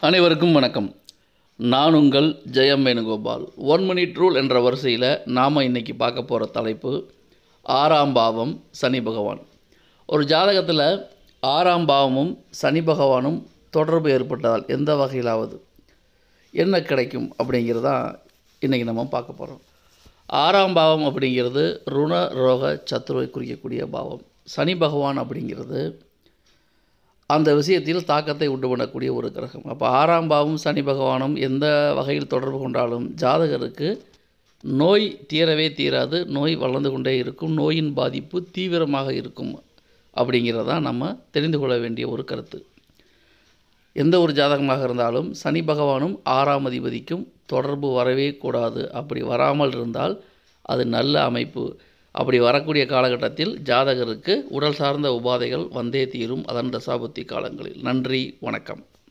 அனைவருக்கும் வணக்கம் நான் உங்கள் Jayam Venugopal one minute rule என்ற வரிசையில் நாம் இன்னைக்கு பார்க்க போகிற தலைப்பு ஆறாம் பாவம் சனி பகவான் ஒரு ஜாதகத்தில் ஆறாம் பாவமும் சனி பகவானும் தொடர்பு ஏற்பட்டதால் எந்த வகையிலாவது என்ன கிடைக்கும் அப்படிங்கிறதான் இன்றைக்கி நம்ம பார்க்க போகிறோம் ஆறாம் பாவம் அப்படிங்கிறது ருண ரோக சத்துருவை குறிக்கக்கூடிய பாவம் சனி பகவான் அப்படிங்கிறது அந்த விஷயத்தில் தாக்கத்தை உண்டு பண்ணக்கூடிய ஒரு கிரகம் அப்போ ஆறாம் பாவம் சனி பகவானும் எந்த வகையில் தொடர்பு கொண்டாலும் ஜாதகருக்கு நோய் தீரவே தீராது நோய் வளர்ந்து கொண்டே இருக்கும் நோயின் பாதிப்பு தீவிரமாக இருக்கும் அப்படிங்கிறதான் நம்ம தெரிந்து கொள்ள வேண்டிய ஒரு கருத்து எந்த ஒரு ஜாதகமாக இருந்தாலும் சனி பகவானும் ஆறாம் அதிபதிக்கும் தொடர்பு வரவே கூடாது அப்படி வராமல் இருந்தால் அது நல்ல அமைப்பு அப்படி வரக்கூடிய காலகட்டத்தில் ஜாதகருக்கு உடல் சார்ந்த உபாதைகள் வந்தே தீரும் அதன் தசாபுத்தி காலங்களில் நன்றி வணக்கம்